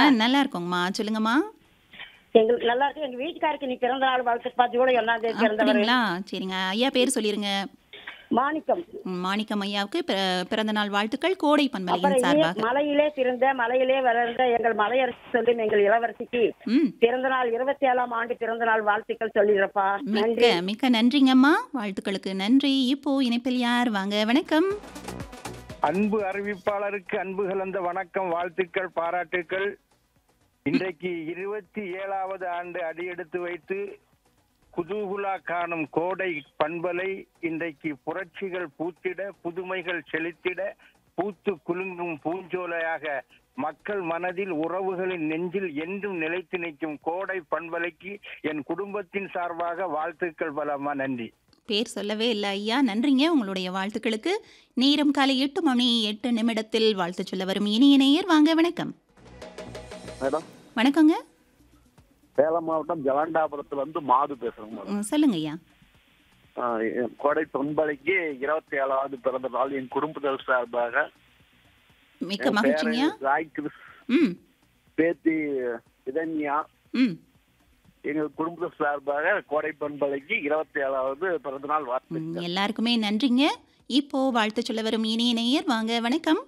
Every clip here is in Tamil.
நல்லா இருக்கோங்கம்மா சொல்லுங்கம்மா எங்களுக்கு நல்லா இருக்கு எங்க வீட்டுக்காருக்கு நீ பிறந்த நாள் வாழ்த்து பார்த்து கூட ஒன்னாம் தேதி பிறந்தவர் அப்படிங்களா சரிங்க ஐயா பேர் சொல்லிருங்க மாணிக்கம் ம், மாணிக்கம் ஐயாவுக்கு பிற- பிறந்த நாள் வாழ்த்துக்கள் கோடை அப்புறம் பண்பலையின் இனிய சார்பாக மலையிலே பிறந்த மலையிலே வளர்ந்த எங்கள் மலையரசு சொல்லும் எங்கள் இளவரசிக்கு ம் பிறந்த நாள் இருபத்தி ஏழாம் ஆண்டு பிறந்த நாள் வாழ்த்துக்கள் சொல்லிடுறப்பா மிக்க நன்றி மிக்க நன்றிங்கம்மா வாழ்த்துக்களுக்கு நன்றி இப்போ இணைப்பில் யார் வாங்க வணக்கம் அன்பு அறிவிப்பாளருக்கு அன்பு கலந்த வணக்கம் வாழ்த்துக்கள் பாராட்டுக்கள் இன்றைக்கு இருபத்தி ஏழாவது ஆண்டு அடியெடுத்து வைத்து குதூகுலா காணும் கோடை பண்பலை இன்றைக்கு புரட்சிகள் பூத்திட புதுமைகள் செழித்திட பூத்து குலுங்கும் பூஞ்சோலையாக மக்கள் மனதில் உறவுகளின் நெஞ்சில் என்றும் நிலைத்து நிற்கும் கோடை பண்பலைக்கு என் குடும்பத்தின் சார்பாக வாழ்த்துக்கள் பலமா நன்றி பேர் சொல்லவே இல்லை ஐயா நன்றிங்க உங்களுடைய வாழ்த்துக்களுக்கு நேரம் காலை எட்டு மணி எட்டு நிமிடத்தில் வாழ்த்து சொல்ல வரும் இனிய நேயர் வாங்க வணக்கம் மேடம் வணக்கங்க சேலம் மாவட்டம் ஜலண்டாபுரத்துல இருந்து மாது பேசுறேங்க மேடம் ம், சொல்லுங்க ஐயா ஆஹ் என் கோடை தொன்பலைக்கு இருபத்தி ஏழாவது பிறந்த நாள் என் குடும்பத்தினர் சார்பாக மிக்க என் மகிழ்ச்சிங்கய்யா பேரன் ராய் கிறிஸ் ம் பேத்தி இதன்யா ம் எங்கள் குடும்பத்தினர் சார்பாக கோடை பண்பலைக்கு இருபத்தி ஏழாவது பிறந்த நாள் ம், வாழ்த்து எல்லாருக்குமே நன்றிங்க இப்போ வாழ்த்து சொல்ல வரும் இனிய நேயர் வாங்க வணக்கம்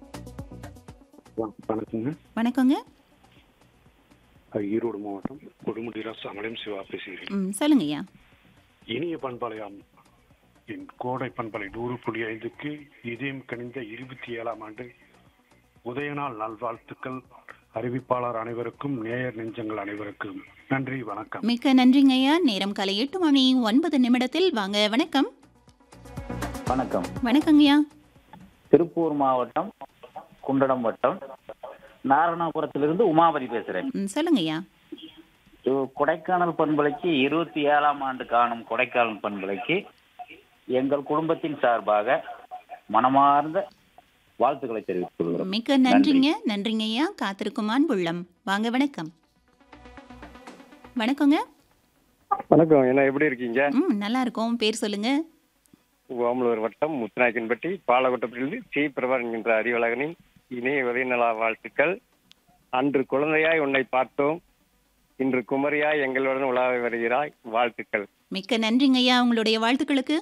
வணக்கங்க வணக்கங்க அது ஈரோடு மாவட்டம் கொடுமுடிரா சமயம் சிவா பேசுகிறேன் ம் சொல்லுங்க ஐயா இனிய பண்பலையாம் என் கோடை பண்பலை நூறு புள்ளி ஐந்துக்கு இதயம் கணிந்த இருபத்தி ஏழாம் ஆண்டு உதயநாள் நல்வாழ்த்துக்கள் அறிவிப்பாளர் அனைவருக்கும் நேயர் நெஞ்சங்கள் அனைவருக்கும் நன்றி வணக்கம் மிக்க நன்றிங்க ஐயா நேரம் காலை எட்டு மணி ஒன்பது நிமிடத்தில் வாங்க வணக்கம் வணக்கம் வணக்கங்கய்யா திருப்பூர் மாவட்டம் குண்டடம் வட்டம் நாரணாபுரத்திலிருந்து உமாபதி பேசுறேன் ம் சொல்லுங்க ஐயா இது கொடைக்கானல் பண்பலைக்கு இருபத்தி ஏழாம் ஆண்டு காணும் கொடைக்கானல் பண்பலைக்கு எங்கள் குடும்பத்தின் சார்பாக மனமார்ந்த வாழ்த்துக்களை தெரிவித்துக் கொள்கிறோம் மிக்க நன்றிங்க நன்றிங்க ஐயா காத்திருக்கும் அன்புள்ளம் வாங்க வணக்கம் வணக்கங்க வணக்கம் என்ன எப்படி இருக்கீங்க ம் நல்லா இருக்கோம் பேர் சொல்லுங்க ஓமலூர் வட்டம் முத்துநாயக்கன்பட்டி பாலகோட்டத்திலிருந்து சி பிரபர் என்கின்ற அறிவழகனின் இணைய உதயநல வாழ்த்துக்கள் அன்று குழந்தையாய் உன்னை பார்த்தோம் இன்று குமரியாய் எங்களுடன் உலாவி வருகிறாய் வாழ்த்துக்கள் மிக்க நன்றிங்க ஐயா உங்களுடைய வாழ்த்துக்களுக்கு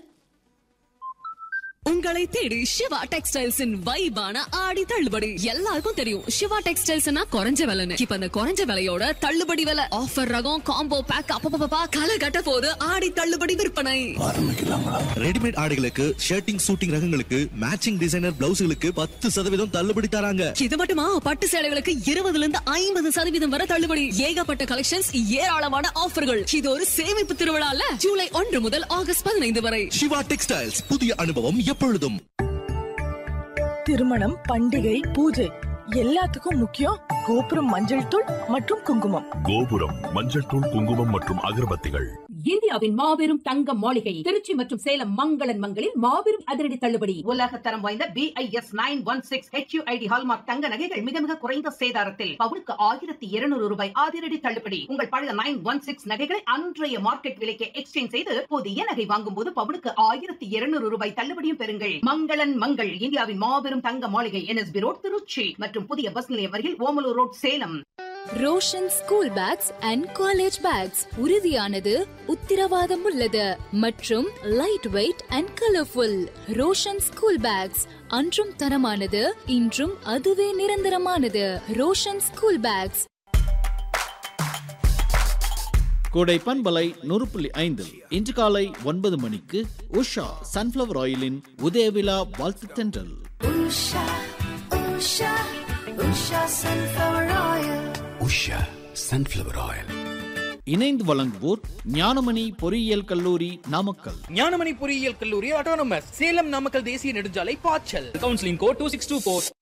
உங்களை தேடி சிவா டெக்ஸ்டைல்ஸின் வைபான ஆடி தள்ளுபடி எல்லாருக்கும் தெரியும் சிவா டெக்ஸ்டைல்ஸ்னா குறைஞ்ச விலைன்னு இப்ப அந்த குறைஞ்ச விலையோட தள்ளுபடி விலை ஆஃபர் ரகம் காம்போ பேக் அப்பப்பா கலை கட்ட போது ஆடி தள்ளுபடி விற்பனை ரெடிமேட் ஆடைகளுக்கு ஷர்ட்டிங் சூட்டிங் ரகங்களுக்கு மேட்சிங் டிசைனர் பிளவுஸ்களுக்கு பத்து சதவீதம் தள்ளுபடி தராங்க இது மட்டுமா பட்டு சேலைகளுக்கு இருபதுல இருந்து ஐம்பது சதவீதம் வரை தள்ளுபடி ஏகப்பட்ட கலெக்ஷன்ஸ் ஏராளமான ஆஃபர்கள் இது ஒரு சேமிப்பு திருவிழால ஜூலை ஒன்று முதல் ஆகஸ்ட் பதினைந்து வரை சிவா டெக்ஸ்டைல்ஸ் புதிய அனுபவம் எப்பொழுதும் திருமணம் பண்டிகை பூஜை எல்லாத்துக்கும் முக்கியம் கோபுரம் மஞ்சள் தூள் மற்றும் குங்குமம் கோபுரம் மஞ்சள் தூள் குங்குமம் மற்றும் அகர்பத்திகள் இந்தியாவின் மாபெரும் தங்க மாளிகை திருச்சி மற்றும் சேலம் மங்களன் மங்களில் மாபெரும் அதிரடி தள்ளுபடி உலக தரம் வாய்ந்த BIS nine one six HUID hallmark தங்க நகைகள் மிக மிக குறைந்த சேதாரத்தில் பவுனுக்கு ஆயிரத்தி இருநூறு ரூபாய் அதிரடி தள்ளுபடி உங்கள் பழைய நைன் ஒன் சிக்ஸ் நகைகளை அன்றைய மார்க்கெட் விலைக்கு எக்ஸ்சேஞ்ச் செய்து புதிய நகை வாங்கும் போது பவுனுக்கு ஆயிரத்தி இருநூறு ரூபாய் தள்ளுபடியும் பெறுங்கள் மங்களன் மங்கள் இந்தியாவின் மாபெரும் தங்க மாளிகை என்எஸ்பி ரோட் திருச்சி மற்றும் புதிய பஸ் நிலையம் அருகில் Omalur road Salem Roshan school bags and college bags உறுதியானது உத்திரவாதம் உள்ளது மற்றும் light weight and colourful Roshan school bags அன்றும் தரமானது இன்றும் அதுவே நிரந்தரமானது ரோஷன் ஸ்கூல் பேக்ஸ் கோடை பண்பலை நூறு புள்ளி ஐந்து இன்று காலை ஒன்பது மணிக்கு உஷா சன்ஃப்ளவர் ஆயிலின் உதயவிழா வாழ்த்து தென்றல் உஷா சன்ஃபிளவர் ஆயில் இணைந்து வழங்குவோர் ஞானமணி பொறியியல் கல்லூரி நாமக்கல் ஞானமணி பொறியியல் கல்லூரி ஆட்டோனமஸ் சேலம் நாமக்கல் தேசிய நெடுஞ்சாலை பாய்ச்சல் counselling code two six two four